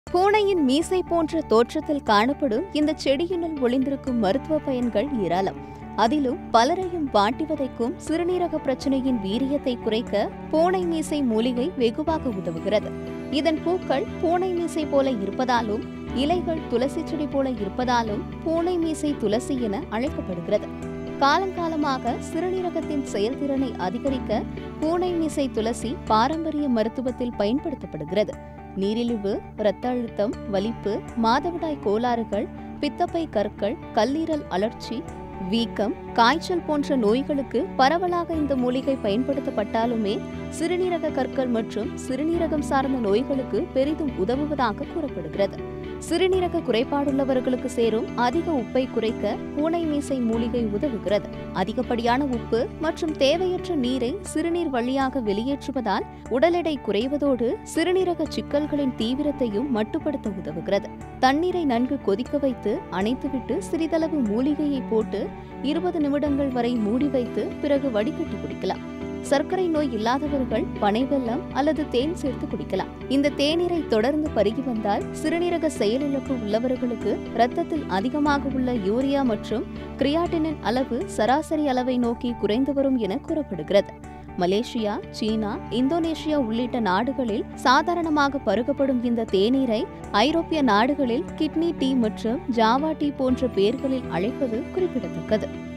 பூனையின் மீசை போன்ற தோற்றத்தில் காணப்படும் இந்த செடியினுள் ஒளிந்திருக்கும் மருத்துவ பயன்கள் ஏராளம் அதிலும் பலரையும் வாட்டி வதைக்கும் சிறுநீரக பிரச்சனையின் வீரியத்தை குறைக்க பூனை மீசை மூலிகை வெகுவாக உதவுகிறது இதன் பூக்கள் பூனை மீசை போல இருப்பதாலும் இலைகள் துளசி செடி போல இருப்பதாலும் பூனை மீசை துளசி என அழைக்கப்படுகிறது காலங்காலமாக சிறுநீரகத்தின் செயல்திறனை அதிகரிக்க பூனை மீசை துளசி பாரம்பரிய மருத்துவத்தில் பயன்படுத்தப்படுகிறது நீரிழிவு இரத்த அழுத்தம் வலிப்பு மாதவிடாய் கோளாறுகள் பித்தப்பை கற்கள் கல்லீரல் அழற்சி வீக்கம் காய்ச்சல் போன்ற நோய்களுக்கு பரவலாக இந்த மூலிகை பயன்படுத்தப்பட்டாலுமே சிறுநீரக கற்கள் மற்றும் சிறுநீரகம் சார்ந்த நோய்களுக்கு பெரிதும் உதவுவதாக கூறப்படுகிறது சிறுநீரக குறைபாடுள்ளவர்களுக்கு சேரும் அதிக உப்பை குறைக்க பூனை மீசை மூலிகை உதவுகிறது அதிகப்படியான உப்பு மற்றும் தேவையற்ற நீரை சிறுநீர் வழியாக வெளியேற்றுவதால் உடல் எடை குறைவதோடு சிறுநீரக சிக்கல்களின் தீவிரத்தையும் மட்டுப்படுத்த உதவுகிறது தண்ணீரை நன்கு கொதிக்க வைத்து அணைத்துவிட்டு சிறிதளவு மூலிகையை போட்டு இருபது நிமிடங்கள் வரை மூடி வைத்து பிறகு வடிகட்டி குடிக்கலாம் சர்க்கரை நோய் இல்லாதவர்கள் பனை வெல்லம் அல்லது தேன் சேர்த்து குடிக்கலாம் இந்த தேநீரை தொடர்ந்து பருகி வந்தால் சிறுநீரக செயலிழப்பு உள்ளவர்களுக்கு இரத்தத்தில் அதிகமாக உள்ள யூரியா மற்றும் கிரியாட்டினின் அளவு சராசரி அளவை நோக்கி குறைந்து வரும் என கூறப்படுகிறது மலேசியா சீனா இந்தோனேஷியா உள்ளிட்ட நாடுகளில் சாதாரணமாக பருகப்படும் இந்த தேநீரை ஐரோப்பிய நாடுகளில் கிட்னி டீ மற்றும் ஜாவா டீ போன்ற பெயர்களில் அழைப்பது குறிப்பிடத்தக்கது